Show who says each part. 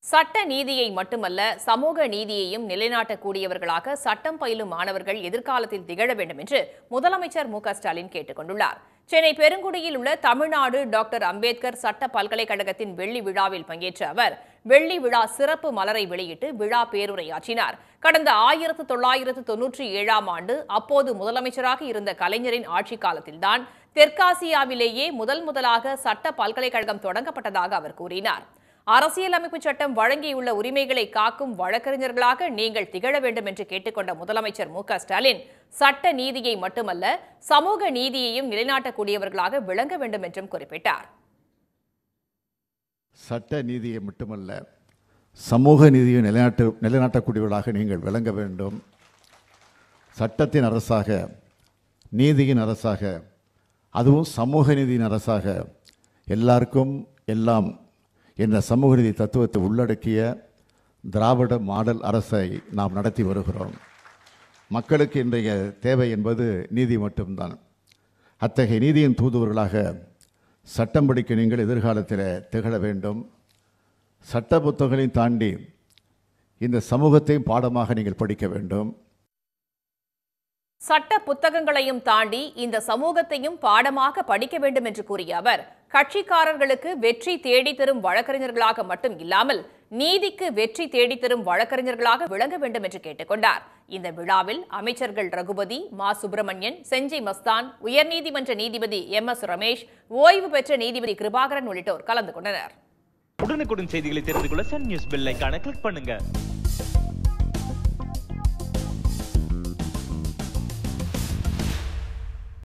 Speaker 1: சட்ட நீதியை மட்டுமல்ல சமூக நீதியையும் நிலைநாட்டக்கூடியவர்களாக சட்டம் பயிலும் மாணவர்கள் எதிர்காலத்தில் திகழ வேண்டும் என்று முதலமைச்சர் மு க ஸ்டாலின் கேட்டுக் கொண்டுள்ளார் சென்னை பெருங்குடியில் உள்ள தமிழ்நாடு டாக்டர் அம்பேத்கர் சட்ட பல்கலைக்கழகத்தின் வெள்ளி விழாவில் பங்கேற்ற அவர் வெள்ளி விழா சிறப்பு மலரை வெளியிட்டு விழா பேருரையாற்றினார் கடந்த ஆயிரத்து தொள்ளாயிரத்து தொன்னூற்றி ஏழாம் ஆண்டு அப்போது முதலமைச்சராக இருந்த கலைஞரின் ஆட்சிக் காலத்தில்தான் தெற்காசியாவிலேயே முதல் முதலாக சட்ட பல்கலைக்கழகம் தொடங்கப்பட்டதாக அவர் கூறினார் அரசியலமைப்பு சட்டம் வழங்கியுள்ள உரிமைகளை காக்கும் வழக்கறிஞர்களாக நீங்கள் திகழ வேண்டும் என்று கேட்டுக்கொண்ட முதலமைச்சர் மு க ஸ்டாலின் சட்ட நீதியை மட்டுமல்ல சமூக நீதியையும் நிலைநாட்டக்கூடியவர்களாக விளங்க வேண்டும் என்றும் குறிப்பிட்டார்
Speaker 2: சட்ட நீதியை மட்டுமல்ல சமூக நீதியை நிலைநாட்டு நிலைநாட்டக்கூடியவர்களாக நீங்கள் விளங்க வேண்டும் சட்டத்தின் அரசாக நீதியின் அரசாக அதுவும் சமூக நீதியின் அரசாக எல்லாருக்கும் எல்லாம் என்ற சமூக நீதி தத்துவத்தை உள்ளடக்கிய திராவிட மாடல் அரசை நாம் நடத்தி வருகிறோம் மக்களுக்கு இன்றைய தேவை என்பது நீதி மட்டும்தான் அத்தகைய நீதியின் தூதுவர்களாக சட்டம் படிக்க நீங்கள் எதிர்காலத்தில் திகழ வேண்டும் சட்ட புத்தகங்களையும் தாண்டி இந்த சமூகத்தையும் பாடமாக நீங்கள் படிக்க வேண்டும்
Speaker 1: சட்ட புத்தகங்களையும் தாண்டி இந்த சமூகத்தையும் பாடமாக படிக்க வேண்டும் என்று கூறிய அவர் கட்சிக்காரர்களுக்கு வெற்றி தேடித் தரும் வழக்கறிஞர்களாக மட்டும் இல்லாமல் நீதிக்கு வெற்றி தேடித் தரும் வழக்கறிஞர்களாக விளங்க வேண்டும் என்று கேட்டுக்கொண்டார் இந்த விழாவில் அமைச்சர்கள் ரகுபதி மா சுப்பிரமணியன் செஞ்சி மஸ்தான் உயர்நீதிமன்ற நீதிபதி எம் எஸ் ரமேஷ் ஓய்வு பெற்ற நீதிபதி கிருபாகரன் உள்ளிட்டோர் கலந்து கொண்டனர்
Speaker 3: உடனுக்குடன் செய்திகளை தெரிந்து கொள்ள சன் நியூஸ் பெல் ஐகானை கிளிக் பண்ணுங்க